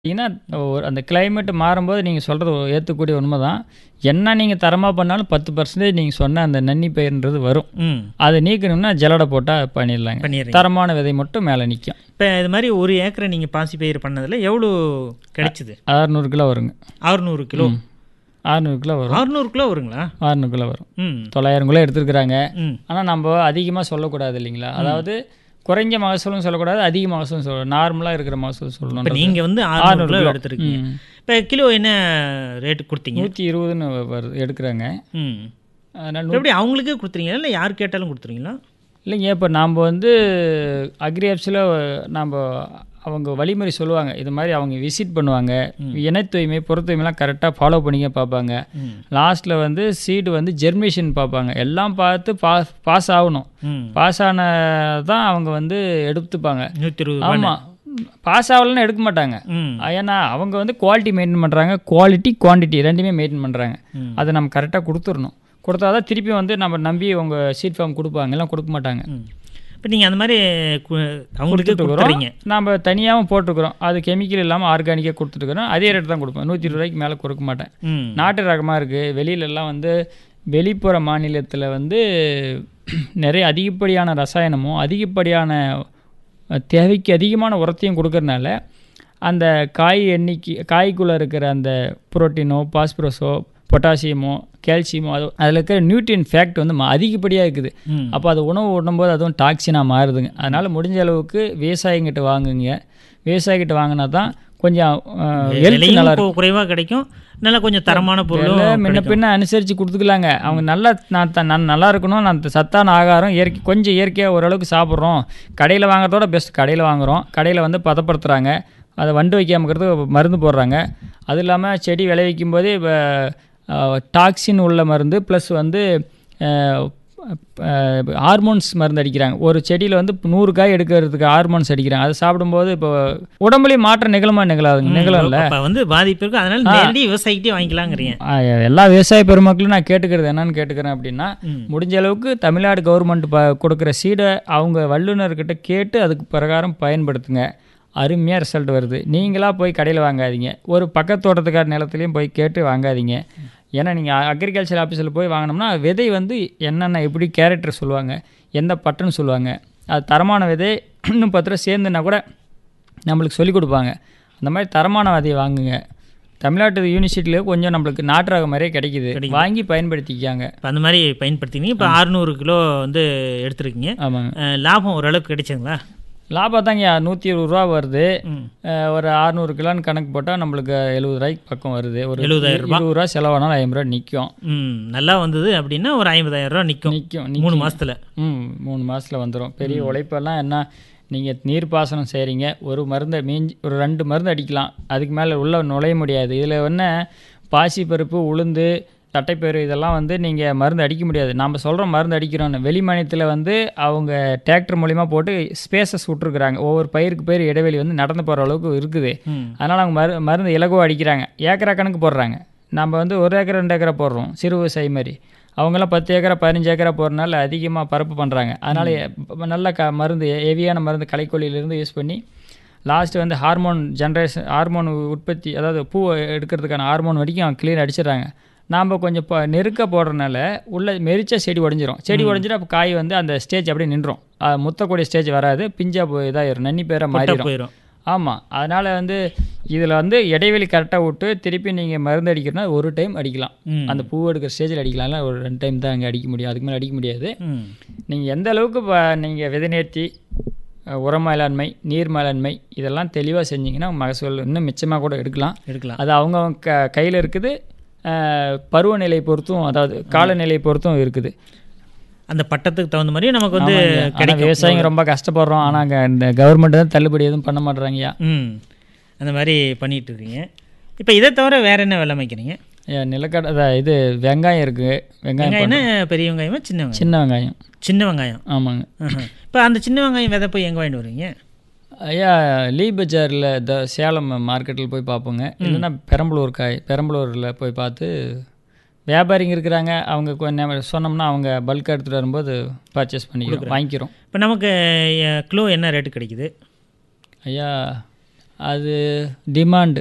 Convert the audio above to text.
பார்த்தீங்கன்னா ஒரு அந்த கிளைமேட் மாறும்போது நீங்கள் சொல்கிறது ஏற்றுக்கூடிய உண்மை தான் என்ன நீங்கள் தரமாக பண்ணாலும் பத்து பர்சன்டேஜ் நீங்கள் சொன்ன அந்த நன்னி பயிர்ன்றது வரும் ம் அதை நீக்கணும்னா ஜலடை போட்டால் பண்ணிடலாங்க பண்ணிடுறீங்க தரமான விதை மட்டும் மேலே நிற்கும் இப்போ இது மாதிரி ஒரு ஏக்கரை நீங்கள் பாசி பயிர் பண்ணதில் எவ்வளோ கிடைச்சிது அறுநூறு கிலோ வருங்க அறுநூறு கிலோ அறுநூறு கிலோ வரும் அறுநூறு கிலோ வருங்களா அறுநூறு கிலோ வரும் ம் தொள்ளாயிரம் கிலோ எடுத்துருக்குறாங்க ம் ஆனால் நம்ம அதிகமாக சொல்லக்கூடாது இல்லைங்களா அதாவது குறைஞ்ச மகசூலும் சொல்லக்கூடாது அதிக மகசூலும் சொல்ல நார்மலாக இருக்கிற மகசூல் இப்போ சொல்லணும் நீங்கள் வந்து அறுநூறு கிலோ எடுத்துருக்கீங்க இப்போ கிலோ என்ன ரேட்டு கொடுத்தீங்க நூற்றி இருபதுன்னு வருது எடுக்கிறாங்க ம் அதனால் இப்ப எப்படி அவங்களுக்கே கொடுத்துறீங்களா இல்லை யார் கேட்டாலும் கொடுத்துறீங்களா இல்லைங்க இப்போ நாம் வந்து அக்ரி ஆப்ஸில் நாம் அவங்க வழிமுறை சொல்லுவாங்க இது மாதிரி அவங்க விசிட் பண்ணுவாங்க இன தூய்மை புற தூய்மைலாம் கரெக்டாக ஃபாலோ பண்ணிக்க பார்ப்பாங்க ம் லாஸ்ட்டில் வந்து சீடு வந்து ஜெர்மினேஷன் பார்ப்பாங்க எல்லாம் பார்த்து பாஸ் பாஸ் ஆகணும் ம் பாஸ் ஆன தான் அவங்க வந்து எடுத்துப்பாங்க நூற்றி இருபது ஆமாம் பாஸ் ஆகலைன்னு எடுக்க மாட்டாங்க ம் ஏன்னா அவங்க வந்து குவாலிட்டி மெயின்டைன் பண்ணுறாங்க குவாலிட்டி குவான்டிட்டி ரெண்டுமே மெயின்டைன் பண்ணுறாங்க ம். அதை நம்ம கரெக்டாக கொடுத்துடணும் கொடுத்தா தான் திருப்பி வந்து நம்ம நம்பி உங்கள் சீட் ஃபார்ம் கொடுப்பாங்க எல்லாம் கொடுக்க மாட்டாங்க ம் இப்போ நீங்கள் அந்த மாதிரி கு- அவங்களுக்கே கொடுத்துறீங்க நம்ம தனியாகவும் போட்டிருக்கிறோம் அது கெமிக்கல் இல்லாமல் ஆர்கானிக்காக கொடுத்துருக்குறோம் அதே ரேட் தான் கொடுப்பேன் நூற்றி இருபது ரூபாய்க்கு மேலே கொடுக்க மாட்டேன் ம் நாட்டு ரகமாக இருக்குது வெளியிலலாம் வந்து வெளிப்புற மாநிலத்தில் வந்து நிறைய அதிகப்படியான ரசாயனமும் அதிகப்படியான அஹ், தேவைக்கு அதிகமான உரத்தையும் கொடுக்கறனால அந்த காய் எண்ணிக்கை காய்க்குள்ளே இருக்கிற அந்த புரோட்டீனோ பாஸ்பரஸோ பொட்டாசியமோ கால்சியமோ அது அதில் இருக்கிற நியூட்ரியன் ஃபேக்ட் வந்து ம- அதிகப்படியாக இருக்குது ம் அப்போ அது உணவு உண்ணும்போது அதுவும் டாக்ஸினாக மாறுதுங்க அதனால் முடிஞ்ச அளவுக்கு விவசாயிங்கிட்ட வாங்குங்க விவசாயிகிட்ட வாங்கினா தான் கொஞ்சம் ஹெல்த் விலையும் நல்லா இப்போ குறைவாக கிடைக்கும் நல்லா கொஞ்சம் தரமான விலை பொருளும் முன்ன பின்ன அனுசரித்து கொடுத்துக்கலாங்க அவங்க நல்லா நான் த- நான் நல்லா இருக்கணும் நான் சத்தான ஆகாரம் இயற்கை கொஞ்சம் இயற்கையாக ஓரளவுக்கு சாப்பிட்றோம் கடையில் வாங்குறதோட பெஸ்ட் கடையில் வாங்குறோம் கடையில் வந்து பதப்படுத்துகிறாங்க அதை வண்டு வைக்காமக்கிறது மருந்து போடுறாங்க அது இல்லாமல் செடி விளைவிக்கும் போதே இப்போ டாக்ஸின் உள்ள மருந்து ப்ளஸ் வந்து ஹார்மோன்ஸ் மருந்து அடிக்கிறாங்க ஒரு செடியில் வந்து நூறு காய் எடுக்கிறதுக்கு ஹார்மோன்ஸ் அடிக்கிறாங்க அதை சாப்பிடும்போது இப்போ உடம்புலேயும் மாற்றம் நிகழுமா நிகழாதுங்க நிகழும்ல அப்போ வந்து பாதிப்பு இருக்கு அதனால நேரடி விவசாயிக்கிட்டே வாங்கிக்கலாங்கிறீங்க ஆ, எல்லா விவசாய பெருமக்களும் நான் கேட்டுக்கிறது என்னன்னு கேட்டுக்கிறேன் அப்படின்னா ம். முடிஞ்ச அளவுக்கு தமிழ்நாடு கவர்மெண்ட் ப கொடுக்குற சீடை அவங்க வல்லுநர்கிட்ட கேட்டு அதுக்கு பிரகாரம் பயன்படுத்துங்க அருமையாக ரிசல்ட் வருது நீங்களாக போய் கடையில் வாங்காதீங்க ஒரு பக்கத்து தோட்டத்துக்கார நிலத்துலையும் போய் கேட்டு வாங்காதீங்க ஏன்னா நீங்கள் அக்ரிகல்ச்சர் ஆஃபீஸில் போய் வாங்கினோம்னா விதை வந்து என்னென்ன எப்படி கேரக்டர் சொல்லுவாங்க எந்த பட்டன்னு சொல்லுவாங்க அது தரமான விதை இன்னும் பத்து ரூபா சேர்ந்துன்னா கூட நம்மளுக்கு சொல்லிக் கொடுப்பாங்க அந்த மாதிரி தரமான விதையை வாங்குங்க தமிழ்நாட்டு யூனிவர்சிட்டியில் கொஞ்சம் நம்மளுக்கு நாட்டு ரகம் மாதிரியே கிடைக்குது வாங்கி பயன்படுத்திக்காங்க இப்போ அந்த மாதிரி பயன்படுத்தினீங்க இப்போ அறுநூறு கிலோ வந்து எடுத்துருக்கீங்க ஆமாங்க அஹ், லாபம் ஓரளவுக்கு கிடைச்சுங்களா லாபம் தாங்க நூற்றி இருபது ரூபா வருது ம் அஹ் ஒரு அறுநூறு கிலோன்னு கணக்கு போட்டால் நம்மளுக்கு எழுபது ரூபாய்க்கு பக்கம் வருது ஒரு 70,000 இருபது ரூபா செலவானாலும் ஐம்பது ரூபா நிற்கும் ம் நல்லா வந்தது அப்படின்னா ஒரு ஐம்பதாயிரம் ரூபா நிற்கும் நிற்கும் மூணு மாசத்துல ம் மூணு மாதத்தில் வந்துடும் பெரிய உழைப்பெல்லாம் என்ன நீங்கள் நீர்ப்பாசனம் செய்கிறீங்க ஒரு மருந்தை மீஞ்சி ஒரு ரெண்டு மருந்து அடிக்கலாம் அதுக்கு மேலே உள்ளே நுழைய முடியாது இதில் என்ன பாசி பருப்பு உளுந்து தட்டைப்பயிறு இதெல்லாம் வந்து நீங்கள் மருந்து அடிக்க முடியாது நம்ம சொல்கிறோம் மருந்து அடிக்கிறோன்னு வெளி மாநிலத்தில் வந்து அவங்க டிராக்டர் மூலிமா போட்டு ஸ்பேசஸ் விட்ருக்குறாங்க ஒவ்வொரு பயிருக்கு பயிர் இடைவெளி வந்து நடந்து போகிற அளவுக்கு இருக்குது ம் அதனால் அவங்க மரு மருந்து இலகுவாக அடிக்கிறாங்க ஏக்கரா கணக்கு போடுறாங்க நம்ம வந்து ஒரு ஏக்கர் ரெண்டு ஏக்கரா போடுறோம் சிறு விவசாயி மாதிரி அவங்களாம் பத்து ஏக்கரா பதினஞ்சு ஏக்கரா போடுறனால அதிகமாக பரப்பு பண்ணுறாங்க அதனால் நல்ல க மருந்து ஹெவியான மருந்து களைக்கொல்லியிலேருந்து யூஸ் பண்ணி லாஸ்ட்டு வந்து ஹார்மோன் ஜென்ரேஷன் ஹார்மோன் உற்பத்தி அதாவது பூ எடுக்கிறதுக்கான ஹார்மோன் வரைக்கும் க்ளீன் அடிச்சிடுறாங்க நாம் கொஞ்சம் இப்போ நெருக்க போடுறனால உள்ள மெரிச்சா செடி உடஞ்சிரும் செடி உடஞ்சிட்டு அப்போ காய் வந்து அந்த ஸ்டேஜ் அப்படியே நின்றோம் அது முத்தக்கூடிய ஸ்டேஜ் வராது பிஞ்சா போய் இதாயிரும் நன்னி பேரை மாறிடும் போயிடும் ஆமாம் அதனால் வந்து இதில் வந்து இடைவெளி கரெக்டாக விட்டு திருப்பி நீங்கள் மருந்து அடிக்கிறனா ஒரு டைம் அடிக்கலாம் ம் அந்த பூ எடுக்கிற ஸ்டேஜில் அடிக்கலாம் இல்ல ஒரு ரெண்டு டைம் தான் அங்கே அடிக்க முடியும் அதுக்கு மேலே அடிக்க முடியாது ம் நீங்கள் எந்த அளவுக்கு ப- நீங்கள் விதை நேர்த்தி அஹ், உர மேலாண்மை நீர் மேலாண்மை இதெல்லாம் தெளிவாக செஞ்சீங்கன்னா மகசூல் இன்னும் மிச்சமாக கூட எடுக்கலாம் எடுக்கலாம் அது அவங்கவங்க க கையில் இருக்குது அஹ், பருவநிலை பொறுத்தும் அதாவது காலநிலை பொறுத்தும் இருக்குது அந்த பட்டத்துக்கு தகுந்த மாதிரி நமக்கு வந்து ஆனால் கிடைக்கும் விவசாயிங்க ரொம்ப கஷ்டப்படுறோம் ஆனால் அங்கே இந்த கவர்மெண்ட் தான் தள்ளுபடி எதுவும் பண்ண மாட்றாங்கய்யா ம் அந்த மாதிரி பண்ணிட்டு இருக்கீங்க இப்போ இதை தவிர வேற என்ன வெள்ளம் வைக்கிறீங்க ஏன் நிலக்கடை அதான் இது வெங்காயம் இருக்குது வெங்காயம் வெங்காயம்னா பெரிய வெங்காயமா சின்ன வெங்காயம் சின்ன வெங்காயம் சின்ன வெங்காயம் ஆமாங்க இப்போ அந்த சின்ன வெங்காயம் விதை போய் எங்கே வாங்கிட்டு வருவீங்க ஐயா லீ பஜாரில் த சேலம் மார்க்கெட்டில் போய் பார்ப்போங்க இல்லைன்னா பெரம்பலூர் காய் பெரம்பலூரில் போய் பார்த்து வியாபாரிங்க இருக்கிறாங்க அவங்க கொஞ்சம் சொன்னோம்னா அவங்க பல்காக எடுத்துகிட்டு வரும்போது பர்ச்சேஸ் பண்ணிக்கிறோம் வாங்கிக்கிறோம் இப்போ நமக்கு கிலோ என்ன ரேட்டு கிடைக்குது ஐயா அது டிமாண்டு